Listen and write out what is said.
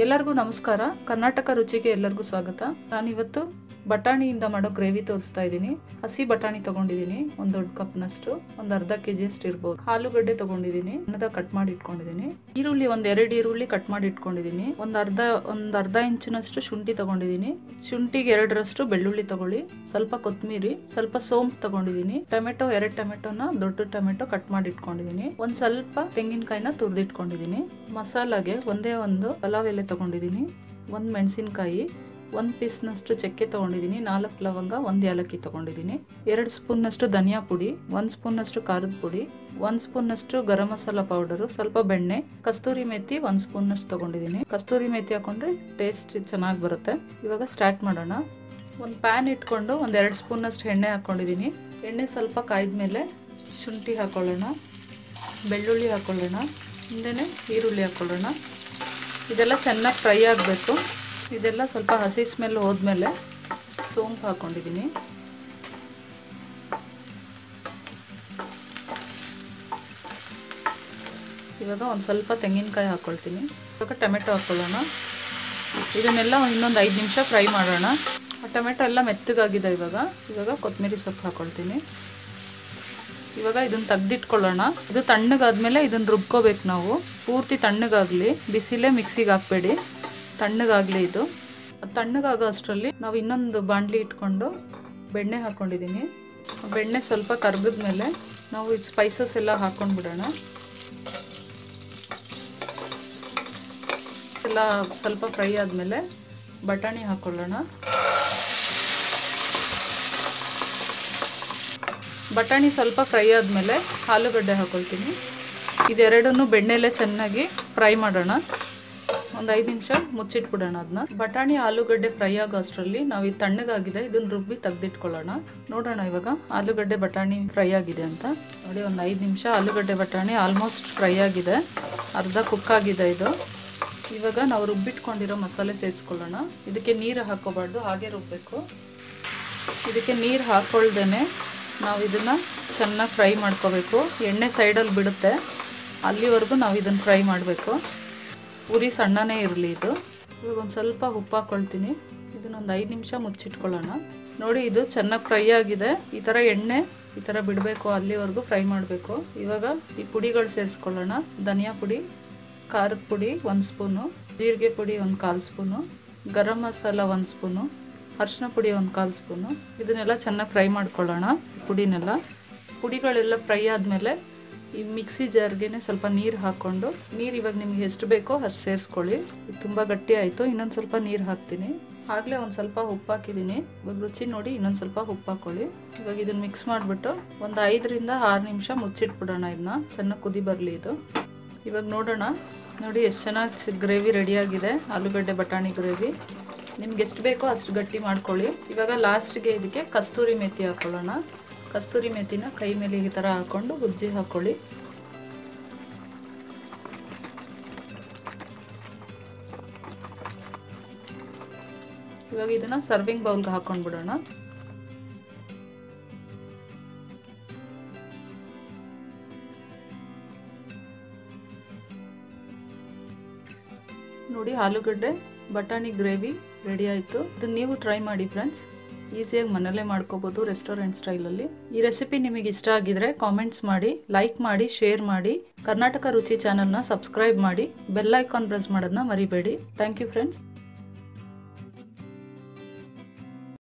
ಎಲ್ಲರಿಗೂ ನಮಸ್ಕಾರ ಕರ್ನಾಟಕ ರುಚಿಗೆ ಎಲ್ಲರಿಗೂ ಸ್ವಾಗತ ನಾನಿವತ್ತು ಬಟಾಣಿಯಿಂದ ಮಾಡೋ ಗ್ರೇವಿ ತೋರಿಸ್ತಾ ಇದ್ದೀನಿ ಹಸಿ ಬಟಾಣಿ ತಗೊಂಡಿದ್ದೀನಿ ಒಂದು ದೊಡ್ಡ ಕಪ್ನಷ್ಟು ಒಂದು ಅರ್ಧ ಕೆ ಜಿಯಷ್ಟು ಇರ್ಬೋದು ಆಲೂಗಡ್ಡೆ ತಗೊಂಡಿದ್ದೀನಿ ಅನ್ನದ ಕಟ್ ಮಾಡಿ ಇಟ್ಕೊಂಡಿದ್ದೀನಿ ಈರುಳ್ಳಿ ಒಂದು ಎರಡು ಈರುಳ್ಳಿ ಕಟ್ ಮಾಡಿ ಇಟ್ಕೊಂಡಿದ್ದೀನಿ ಒಂದು ಅರ್ಧ ಒಂದು ಅರ್ಧ ಇಂಚಿನಷ್ಟು ಶುಂಠಿ ತಗೊಂಡಿದ್ದೀನಿ ಶುಂಠಿಗೆ ಎರಡರಷ್ಟು ಬೆಳ್ಳುಳ್ಳಿ ತಗೊಳ್ಳಿ ಸ್ವಲ್ಪ ಕೊತ್ತಂಬರಿ ಸ್ವಲ್ಪ ಸೋಂಪು ತಗೊಂಡಿದ್ದೀನಿ ಟೊಮೆಟೊ ಎರಡು ಟೊಮೆಟೊನ ದೊಡ್ಡ ಟೊಮೆಟೊ ಕಟ್ ಮಾಡಿ ಇಟ್ಕೊಂಡಿದ್ದೀನಿ ಒಂದ್ ಸ್ವಲ್ಪ ತೆಂಗಿನಕಾಯಿನ ತುರಿದಿಟ್ಕೊಂಡಿದ್ದೀನಿ ಮಸಾಲಾಗೆ ಒಂದೇ ಒಂದು ಪಲಾವ್ ಎಲೆ ತಗೊಂಡಿದ್ದೀನಿ ಒಂದು ಮೆಣಸಿನಕಾಯಿ ಒಂದು ಪೀಸ್ನಷ್ಟು ಚಕ್ಕೆ ತೊಗೊಂಡಿದ್ದೀನಿ ನಾಲ್ಕು ಲವಂಗ ಒಂದು ಏಲಕ್ಕಿ ತೊಗೊಂಡಿದ್ದೀನಿ ಎರಡು ಸ್ಪೂನ್ನಷ್ಟು ಧನಿಯಾ ಪುಡಿ ಒಂದು ಸ್ಪೂನ್ನಷ್ಟು ಖಾರದ ಪುಡಿ ಒಂದು ಸ್ಪೂನ್ನಷ್ಟು ಗರಂ ಮಸಾಲ ಪೌಡರು ಸ್ವಲ್ಪ ಬೆಣ್ಣೆ ಕಸ್ತೂರಿ ಮೆಥಿ ಒಂದು ಸ್ಪೂನ್ನಷ್ಟು ತೊಗೊಂಡಿದ್ದೀನಿ ಕಸ್ತೂರಿ ಮೆಥಿ ಹಾಕೊಂಡ್ರೆ ಟೇಸ್ಟ್ ಚೆನ್ನಾಗಿ ಬರುತ್ತೆ ಇವಾಗ ಸ್ಟಾರ್ಟ್ ಮಾಡೋಣ ಒಂದು ಪ್ಯಾನ್ ಇಟ್ಕೊಂಡು ಒಂದು ಎರಡು ಸ್ಪೂನಷ್ಟು ಎಣ್ಣೆ ಹಾಕ್ಕೊಂಡಿದ್ದೀನಿ ಎಣ್ಣೆ ಸ್ವಲ್ಪ ಕಾಯ್ದ ಮೇಲೆ ಶುಂಠಿ ಹಾಕ್ಕೊಳ್ಳೋಣ ಬೆಳ್ಳುಳ್ಳಿ ಹಾಕ್ಕೊಳ್ಳೋಣ ಹಿಂದೆನೇ ಈರುಳ್ಳಿ ಹಾಕ್ಕೊಳ್ಳೋಣ ಇದೆಲ್ಲ ಚೆನ್ನಾಗಿ ಫ್ರೈ ಆಗಬೇಕು ಇದೆಲ್ಲ ಸ್ವಲ್ಪ ಹಸಿ ಸ್ಮೆಲ್ ಹೋದ್ಮೇಲೆ ಸೋಂಪು ಹಾಕ್ಕೊಂಡಿದ್ದೀನಿ ಇವಾಗ ಒಂದು ಸ್ವಲ್ಪ ತೆಂಗಿನಕಾಯಿ ಹಾಕ್ಕೊಳ್ತೀನಿ ಇವಾಗ ಟೊಮೆಟೊ ಹಾಕ್ಕೊಳ್ಳೋಣ ಇದನ್ನೆಲ್ಲ ಇನ್ನೊಂದು ಐದು ನಿಮಿಷ ಫ್ರೈ ಮಾಡೋಣ ಆ ಟೊಮೆಟೊ ಎಲ್ಲ ಮೆತ್ತಗಾಗಿದೆ ಇವಾಗ ಇವಾಗ ಕೊತ್ತಂಬರಿ ಸೊಪ್ಪು ಹಾಕ್ಕೊಳ್ತೀನಿ ಇವಾಗ ಇದನ್ನ ತೆಗ್ದಿಟ್ಕೊಳ್ಳೋಣ ಇದು ತಣ್ಣಗಾದ್ಮೇಲೆ ಇದನ್ನ ರುಬ್ಕೋಬೇಕು ನಾವು ಪೂರ್ತಿ ತಣ್ಣಗಾಗಲಿ ಬಿಸಿಲೇ ಮಿಕ್ಸಿಗೆ ಹಾಕ್ಬೇಡಿ ತಣ್ಣಗಾಗಲಿ ಇದು ತಣ್ಣಗಾಗೋ ಅಷ್ಟರಲ್ಲಿ ನಾವು ಇನ್ನೊಂದು ಬಾಣಲಿ ಇಟ್ಕೊಂಡು ಬೆಣ್ಣೆ ಹಾಕ್ಕೊಂಡಿದ್ದೀನಿ ಬೆಣ್ಣೆ ಸ್ವಲ್ಪ ಕರ್ಗದ್ಮೇಲೆ ನಾವು ಇದು ಸ್ಪೈಸಸ್ ಎಲ್ಲ ಹಾಕ್ಕೊಂಡು ಬಿಡೋಣ ಎಲ್ಲ ಸ್ವಲ್ಪ ಫ್ರೈ ಆದಮೇಲೆ ಬಟಾಣಿ ಹಾಕ್ಕೊಳ್ಳೋಣ ಬಟಾಣಿ ಸ್ವಲ್ಪ ಫ್ರೈ ಆದಮೇಲೆ ಆಲೂಗಡ್ಡೆ ಹಾಕ್ಕೊಳ್ತೀನಿ ಇದೆರಡನ್ನು ಬೆಣ್ಣೆಲೆ ಚೆನ್ನಾಗಿ ಫ್ರೈ ಮಾಡೋಣ ಒಂದು ಐದು ನಿಮಿಷ ಮುಚ್ಚಿಟ್ಬಿಡೋಣ ಅದನ್ನ ಬಟಾಣಿ ಆಲೂಗಡ್ಡೆ ಫ್ರೈ ಆಗೋ ಅಷ್ಟರಲ್ಲಿ ನಾವು ಇದು ತಣ್ಣಗಾಗಿದೆ ಇದನ್ನ ರುಬ್ಬಿ ತೆಗ್ದಿಟ್ಕೊಳ್ಳೋಣ ನೋಡೋಣ ಇವಾಗ ಆಲೂಗಡ್ಡೆ ಬಟಾಣಿ ಫ್ರೈ ಆಗಿದೆ ಅಂತ ನೋಡಿ ಒಂದು ಐದು ನಿಮಿಷ ಆಲೂಗಡ್ಡೆ ಬಟಾಣಿ ಆಲ್ಮೋಸ್ಟ್ ಫ್ರೈ ಆಗಿದೆ ಅರ್ಧ ಕುಕ್ ಆಗಿದೆ ಇದು ಇವಾಗ ನಾವು ರುಬ್ಬಿಟ್ಕೊಂಡಿರೋ ಮಸಾಲೆ ಸೇರಿಸ್ಕೊಳ್ಳೋಣ ಇದಕ್ಕೆ ನೀರು ಹಾಕೋಬಾರ್ದು ಹಾಗೆ ರುಬ್ಬಬೇಕು ಇದಕ್ಕೆ ನೀರು ಹಾಕ್ಕೊಳ್ದೇನೆ ನಾವು ಇದನ್ನು ಚೆನ್ನಾಗಿ ಫ್ರೈ ಮಾಡ್ಕೋಬೇಕು ಎಣ್ಣೆ ಸೈಡಲ್ಲಿ ಬಿಡುತ್ತೆ ಅಲ್ಲಿವರೆಗೂ ನಾವು ಇದನ್ನು ಫ್ರೈ ಮಾಡಬೇಕು ಉರಿ ಸಣ್ಣನೇ ಇರಲಿ ಇದು ಇವಾಗ ಒಂದು ಸ್ವಲ್ಪ ಉಪ್ಪು ಹಾಕ್ಕೊಳ್ತೀನಿ ಇದನ್ನೊಂದು ಐದು ನಿಮಿಷ ಮುಚ್ಚಿಟ್ಕೊಳ್ಳೋಣ ನೋಡಿ ಇದು ಚೆನ್ನಾಗಿ ಫ್ರೈ ಆಗಿದೆ ಈ ಥರ ಎಣ್ಣೆ ಈ ಥರ ಬಿಡಬೇಕು ಅಲ್ಲಿವರೆಗೂ ಫ್ರೈ ಮಾಡಬೇಕು ಇವಾಗ ಈ ಪುಡಿಗಳು ಸೇರಿಸ್ಕೊಳ್ಳೋಣ ಧನಿಯಾ ಪುಡಿ ಖಾರದ ಪುಡಿ ಒಂದು ಸ್ಪೂನು ಜೀರಿಗೆ ಪುಡಿ ಒಂದು ಕಾಲು ಸ್ಪೂನು ಗರಂ ಮಸಾಲ ಒಂದು ಸ್ಪೂನು ಅರಿಶಿನ ಪುಡಿ ಒಂದು ಕಾಲು ಸ್ಪೂನು ಇದನ್ನೆಲ್ಲ ಚೆನ್ನಾಗಿ ಫ್ರೈ ಮಾಡ್ಕೊಳ್ಳೋಣ ಪುಡಿನೆಲ್ಲ ಪುಡಿಗಳೆಲ್ಲ ಫ್ರೈ ಆದಮೇಲೆ ಈ ಮಿಕ್ಸಿ ಜಾರ್ಗೆ ಸ್ವಲ್ಪ ನೀರು ಹಾಕ್ಕೊಂಡು ನೀರು ಇವಾಗ ನಿಮ್ಗೆ ಎಷ್ಟು ಬೇಕೋ ಅಷ್ಟು ಸೇರಿಸ್ಕೊಳ್ಳಿ ಇದು ತುಂಬ ಗಟ್ಟಿ ಆಯಿತು ಇನ್ನೊಂದು ಸ್ವಲ್ಪ ನೀರು ಹಾಕ್ತೀನಿ ಆಗಲೇ ಒಂದು ಸ್ವಲ್ಪ ಉಪ್ಪು ಹಾಕಿದ್ದೀನಿ ಇವಾಗ ರುಚಿ ನೋಡಿ ಇನ್ನೊಂದು ಸ್ವಲ್ಪ ಉಪ್ಪು ಹಾಕ್ಕೊಳ್ಳಿ ಇವಾಗ ಇದನ್ನು ಮಿಕ್ಸ್ ಮಾಡಿಬಿಟ್ಟು ಒಂದು ಐದರಿಂದ ಆರು ನಿಮಿಷ ಮುಚ್ಚಿಟ್ಬಿಡೋಣ ಇದನ್ನ ಚೆನ್ನಾಗಿ ಕುದಿ ಬರಲಿ ಇದು ಇವಾಗ ನೋಡೋಣ ನೋಡಿ ಎಷ್ಟು ಚೆನ್ನಾಗಿ ಗ್ರೇವಿ ರೆಡಿಯಾಗಿದೆ ಆಲೂಗಡ್ಡೆ ಬಟಾಣಿ ಗ್ರೇವಿ ನಿಮ್ಗೆ ಎಷ್ಟು ಬೇಕೋ ಅಷ್ಟು ಗಟ್ಟಿ ಮಾಡ್ಕೊಳ್ಳಿ ಇವಾಗ ಲಾಸ್ಟ್ಗೆ ಇದಕ್ಕೆ ಕಸ್ತೂರಿ ಮೆಥಿ ಹಾಕ್ಕೊಳ್ಳೋಣ ಕಸ್ತೂರಿ ಮೆಥಿನ ಕೈ ಮೇಲೆ ಈ ಥರ ಹಾಕ್ಕೊಂಡು ಉಜ್ಜಿ ಹಾಕ್ಕೊಳ್ಳಿ ಇವಾಗ ಇದನ್ನ ಸರ್ವಿಂಗ್ ಬೌಲ್ಗೆ ಹಾಕೊಂಡು ಬಿಡೋಣ ನೋಡಿ ಆಲೂಗಡ್ಡೆ ಬಟಾಣಿ ಗ್ರೇವಿ ರೆಡಿ ಆಯಿತು ಇದನ್ನು ನೀವು ಟ್ರೈ ಮಾಡಿ ಫ್ರೆಂಡ್ಸ್ ಈಸಿಯಾಗಿ ಮನೆಯಲ್ಲೇ ಮಾಡ್ಕೋಬೋದು ರೆಸ್ಟೋರೆಂಟ್ ಸ್ಟೈಲಲ್ಲಿ ಈ ರೆಸಿಪಿ ನಿಮಗೆ ಇಷ್ಟ ಆಗಿದ್ರೆ ಕಾಮೆಂಟ್ಸ್ ಮಾಡಿ ಲೈಕ್ ಮಾಡಿ ಶೇರ್ ಮಾಡಿ ಕರ್ನಾಟಕ ರುಚಿ ಚಾನಲ್ನ ಸಬ್ಸ್ಕ್ರೈಬ್ ಮಾಡಿ ಬೆಲ್ ಐಕಾನ್ ಪ್ರೆಸ್ ಮಾಡೋದನ್ನ ಮರಿಬೇಡಿ ಥ್ಯಾಂಕ್ ಯು ಫ್ರೆಂಡ್ಸ್